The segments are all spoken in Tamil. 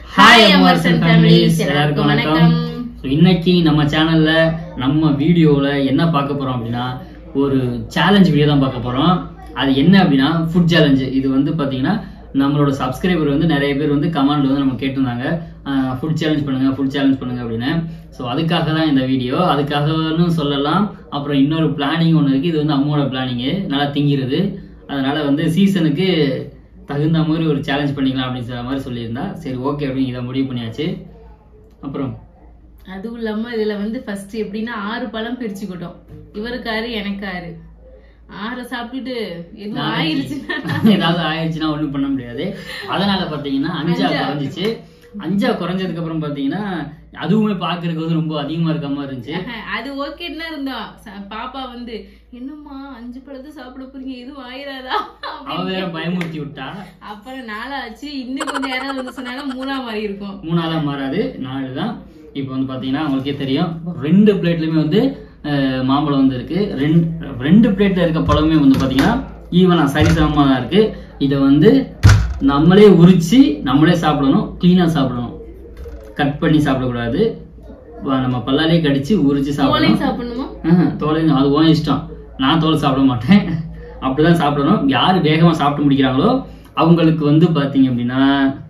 ஹாய் அமர்சன் ஃபேமிலிஸ் எல்லாருக்கும் வணக்கம் So, இன்னைக்கு நம்ம சேனல்ல நம்ம வீடியோல என்ன பார்க்க போறோம் அப்படின்னா ஒரு சேலஞ்ச் வீடியோ தான் பார்க்க போறோம் அது என்ன அப்படின்னா ஃபுட் சேலஞ்சு இது வந்து பாத்தீங்கன்னா நம்மளோட சப்ஸ்கிரைபர் வந்து நிறைய பேர் வந்து கமெண்ட்ல வந்து நம்ம கேட்டிருந்தாங்க ஃபுட் சேலஞ்ச் பண்ணுங்க ஃபுட் சேலஞ்ச் பண்ணுங்க அப்படின்னு ஸோ அதுக்காக தான் இந்த வீடியோ அதுக்காகன்னு சொல்லலாம் அப்புறம் இன்னொரு பிளானிங் ஒன்று இருக்கு இது வந்து அம்மாவோட பிளானிங்கு நல்லா திங்கிறது அதனால வந்து சீசனுக்கு தகுந்த மாதிரி ஒரு சேலஞ்ச் பண்ணிக்கலாம் அப்படின்னு சொல்ற மாதிரி சொல்லியிருந்தா சரி ஓகே அப்படின்னு இதை முடிவு பண்ணியாச்சு அப்புறம் அதுவும் இல்லாம இதுல வந்து ஃபர்ஸ்ட் எப்படின்னா ஆறு பழம் பிரிச்சுக்கிட்டோம் இவருக்கு ஆறு எனக்கு ஆறு ஆறை சாப்பிட்டுட்டு எதுவும் ஆயிருச்சுன்னா ஏதாவது ஆயிடுச்சுன்னா ஒண்ணும் பண்ண முடியாது அதனால பாத்தீங்கன்னா அஞ்சா அஞ்சா. குறைஞ்சிச்சு அஞ்சா குறைஞ்சதுக்கு அப்புறம் பாத்தீங்கன்னா அதுவுமே பாக்குறதுக்கு வந்து ரொம்ப அதிகமா இருக்க மாதிரி இருந்துச்சு அது ஓகேன்னு தான் இருந்தோம் ச- பாப்பா வந்து என்னம்மா அஞ்சு பழத்தை சாப்பிட போறீங்க எதுவும் ஆயிராதா அவ வேற பயமுறுத்தி விட்டா அப்புறம் நாளாச்சு இன்னும் கொஞ்சம் யாராவது வந்து சொன்னாங்க மூணா மாதிரி இருக்கும் மூணாலாம் மாறாது நாலு தான் இப்போ வந்து பாத்தீங்கன்னா உங்களுக்கே தெரியும் ரெண்டு பிளேட்லயுமே வந்து அஹ், மாம்பழம் வந்து இருக்கு ரெண்டு ரெண்டு பிளேட்ல இருக்க பழமே வந்து பாத்தீங்கன்னா ஈவனா சரிசமமா தான் இருக்கு இதை வந்து நம்மளே உரிச்சு நம்மளே சாப்பிடணும் கிளீனா சாப்பிடணும் கட் பண்ணி சாப்பிடக்கூடாது வ- நம்ம பல்லாலே கடிச்சு உரிச்சு சாப்பிடணும் தோலையும் சாப்பிடணுமா ஆஹ், தோலை அது உன் இஷ்டம் நான் தோலை சாப்பிட மாட்டேன் அப்படிதான் சாப்பிடணும் யார் வேகமா சாப்பிட்டு முடிக்கிறாங்களோ அவங்களுக்கு வந்து பாத்தீங்க அப்படின்னா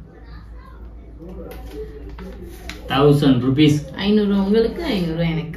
தௌசண்ட் ருபீஸ் ஐநூறு உங்களுக்கு ஐநூறு எனக்கு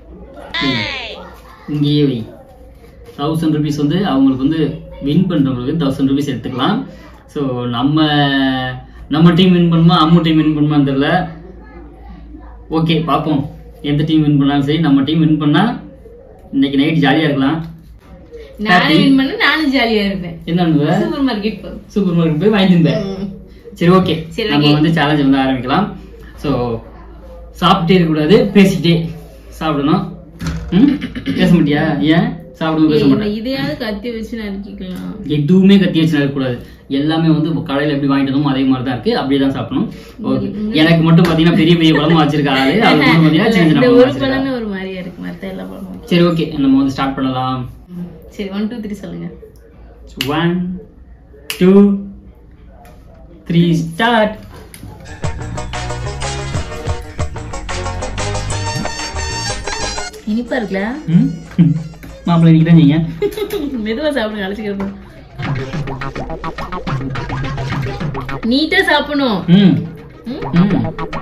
இங்கேயே வை தௌசண்ட் ருபீஸ் வந்து அவங்களுக்கு வந்து வின் பண்றவங்களுக்கு தௌசண்ட் ருபீஸ் எடுத்துக்கலாம் ஸோ நம்ம நம்ம டீம் வின் பண்ணுமா அம்மு டீம் வின் பண்ணுமான்னு தெரியல ஓகே பார்ப்போம் எந்த டீம் வின் பண்ணாலும் சரி நம்ம டீம் வின் பண்ணா இன்னைக்கு நைட் ஜாலியா இருக்கலாம் நானும் வின் பண்ண நானும் ஜாலியா இருப்பேன் என்ன பண்ணுவ சூப்பர் மார்க்கெட் போகும் சூப்பர் மார்க்கெட் போய் வாங்கி தின்பேன் சரி ஓகே சரி, நம்ம okay. வந்து சேலஞ்ச் வந்து ஆரம்பிக்கலாம் ஸோ சாப்பிட்டே இருக்கக்கூடாது பேசிட்டே சாப்பிடணும் ம்? பேச மாட்டியா ஏன் சாப்பிடுவோம் பேச மாட்டேன் இதையாவது கத்தி வச்சு நறுக்கிக்கலாம் எதுவுமே கத்தி வச்சு நடக்கக்கூடாது எல்லாமே வந்து கடையில எப்படி வாங்கிட்டு வந்தோமோ அதே மாதிரி தான் இருக்கு அப்படியே தான் சாப்பிடணும் ஓகே எனக்கு மட்டும் பாத்தீங்கன்னா பெரிய பெரிய பழமா வச்சிருக்க ஆளு அது மட்டும் பாத்தீங்கன்னா சின்ன சின்ன இந்த பழமா ஒரு வச்சிருக்கா. பழம் ஒரு மாதிரியா இருக்கு மத்த எல்லா பழமும் சரி ஓகே நம்ம வந்து ஸ்டார்ட் பண்ணலாம் சரி ஒன் டூ த்ரீ சொல்லுங்க ஒன் டூ த்ரீ ஸ்டார்ட் இனிப்பா இருக்குல்ல மாப்பிள்ளை இன்னைக்கு தான் நீங்க மெதுவா சாப்பிடுங்க அழைச்சிக்கிறது நீட்டா சாப்பிடணும் ம் ம்? ம்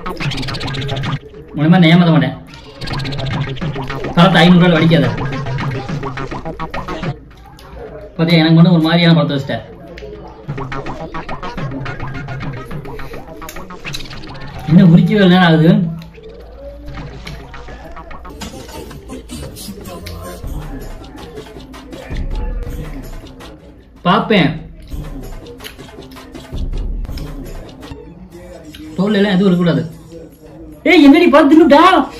உடனே நான் ஏமாத்த மாட்டேன் பழத்தை ஐநூறுரூவா வடிக்காத பார்த்தியா எனக்கு மட்டும் ஒரு மாதிரியான பழத்தை வச்சிட்டேன் என்ன உரிக்கவே இல்லை நேரம் ஆகுது பார்ப்பேன் தோல்ல எல்லாம் எதுவும் இருக்கக்கூடாது ஏய் என்னடி பார்த்து தின்னுட்டா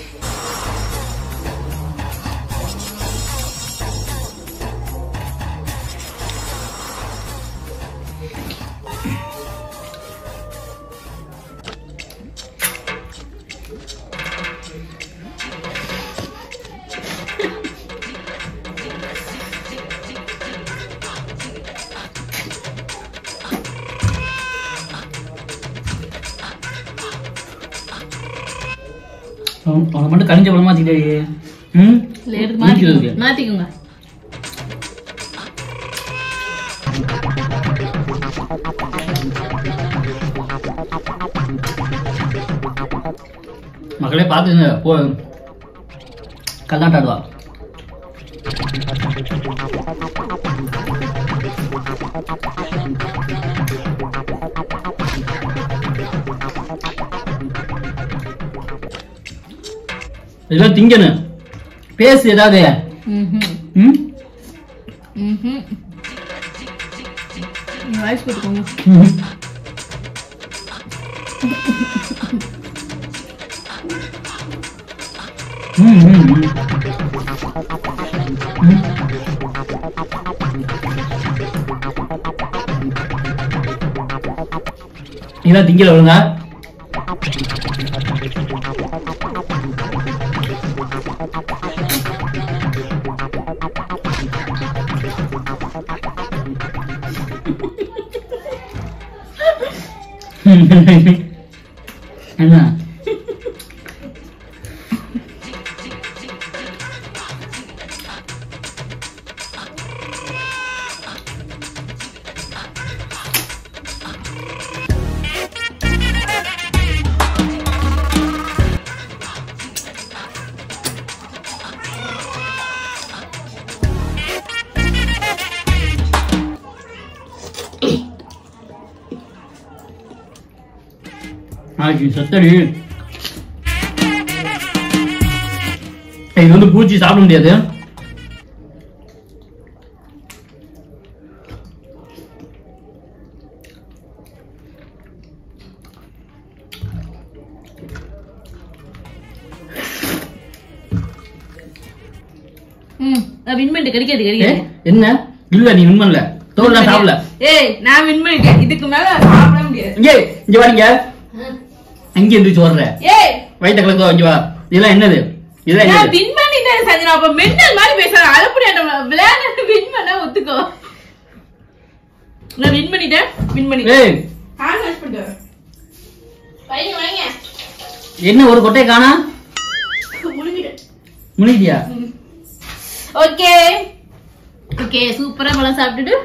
அவனை மட்டும் கழிஞ்ச பழமா வச்சுக்கிட்டே ம் இல்ல, எடுத்து முடிக்கிறதுக்கு. மாத்திக்கோங்க மாத்திக்கோங்க மக்களே பார்த்துங்க போ கல்லாட்ட ஆடுவா இதெல்லாம் திங்கணும் பேசு ஏதாவது ம்ஹும். ம் ம்ஹும். நீங்க வாய்ஸ் போட்டுக்கோங்க ம். ம், ம், ம். ம். இதெல்லாம் திங்கல ஒழுங்கா என்ன நாளைக்கு சத்தடி இது வந்து பூச்சி சாப்பிட முடியாது ம் நான் வின் பண்ணிட்டு கிடைக்காது ஏ, கிடைக்காது என்ன இல்ல நீ வின் பண்ணல தோல்ல சாப்பிடல ஏய் நான் வின் பண்ணிட்டேன் இதுக்கு மேல சாப்பிட முடியாது இங்கே இங்க வாங்க அங்க எந்திரிச்சு வர்ற ஏய் வயிற்ற கலக்கோ இங்க வா இதெல்லாம் என்னது இதெல்லாம் நான் என்னது வின் பண்ணிட்டேன் சஞ்சனா அப்ப மெண்டல் மாதிரி பேசுறேன் அலப்படி விளையாட வின் பண்ண ஒத்துக்கோ நான் வின் பண்ணிட்டேன் வின் பண்ணிட்டேன் ஏய் ஹேண்ட் வாஷ் பண்ணிட்டு வரேன். வைங்க வைங்க என்ன ஒரு கொட்டையை காணா முடிஞ்சிட்டேன் முனிதியா ஓகே ஓகே சூப்பரா பழம் சாப்பிட்டுட்டு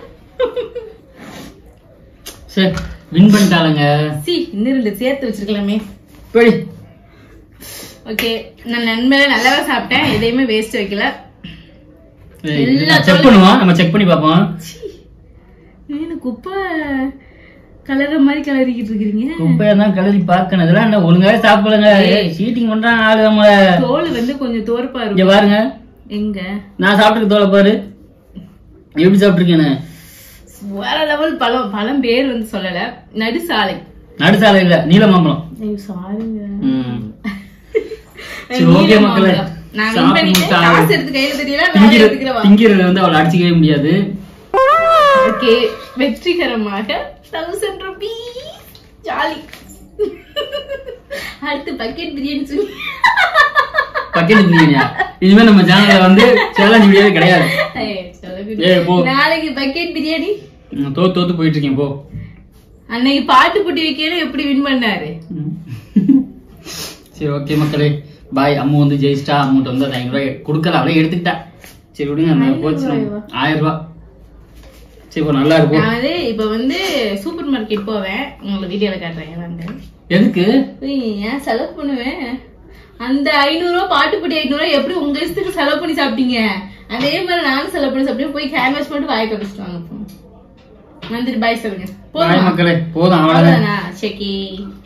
சரி வின் பண்ணிட்டாளுங்க சி இன்னும் ரெண்டு சேர்த்து வச்சிருக்கலாமே போடி ஓகே நான் நண்பரை நல்லாவே சாப்பிட்டேன் எதையுமே வேஸ்ட் வைக்கல எல்லா செக் பண்ணுவோம் நம்ம செக் பண்ணி பார்ப்போம் ஏன்னு குப்பை கலர மாதிரி கலரிக்கிட்டு இருக்கிறீங்க குப்பையா தான் கலரி பார்க்கணும் இதெல்லாம் என்ன ஒழுங்காவே சாப்பிடலங்க சீட்டிங் பண்றான் ஆளு நம்மள தோல் வந்து கொஞ்சம் தோற்பா இங்க இருக்கும் பாருங்க எங்க நான் சாப்பிட்டுருக்க தோலை பாரு எப்படி சாப்பிட்டுருக்கேன்னு வேற லெவல் பழம் பழம் பேர் வந்து சொல்லல நடுசாலை நடுசாலை இல்ல நீல மாம்பழம் ஐயோ சாரிங்க ம். சரி ஓகே மக்களே நான் win பண்ணிட்டேன். சாப்பிட்டு காசு எடுத்து கையில தெரியல நான் திங்கிற எடுத்துக்கிறவா திங்கிறத வந்து அவளை அடிச்சுக்கவே முடியாது ஓகே வெற்றிகரமாக தௌசண்ட் ருபீஸ் ஜாலி அடுத்து பக்கெட் பிரியாணி சொல்லி பக்கெட் பிரியாணியா இனிமே நம்ம சேனல்ல வந்து சேலஞ்ச் வீடியோவே கிடையாது ஏய், சொல்லவே ஏய், போ. நாளைக்கு பக்கெட் பிரியாணி ம், தோத்து தோத்து போயிட்டு இருக்கேன் போ அன்னைக்கு பாட்டு போட்டி வைக்கணும் எப்படி வின் பண்ணாரு ம். சரி ஓகே மக்களே பாய் அம்மு வந்து ஜெயிச்சிட்டா அம்மூட்ட வந்து அந்த ஐநூறு ரூபாய் கொடுக்கல அவளே எடுத்துக்கிட்டா சரி விடுங்க அந்த ஐநூறு போச்சு ரூபாயவா? ஆயிரம் ரூபாய் சரி இப்போ நல்லா இருக்கும் நான் வந்து இப்ப வந்து சூப்பர் மார்க்கெட் போவேன் உங்களுக்கு வீடியோல காட்டுறேன் வாங்க எதுக்கு ஏய், ஏன் செலவு பண்ணுவேன் அந்த ஐநூறு ரூபா பாட்டு போட்டி ஐநூறு ரூபா எப்படி உங்க இஷ்டத்துக்கு செலவு பண்ணி சாப்பிட்டீங்க அதே மாதிரி நானும் செலவு பண்ணி சாப்பிட்டேன் போய் ஹேண்ட் வாஷ் பண்ணிட்டு வாய் கடிச்சிட்டு வாங்க வந்துட்டு பாய் சொல்லுங்க பாய் போதுமா மக்களே போதும் அவ்வளவுதான் அவ்வளவுதானா சரி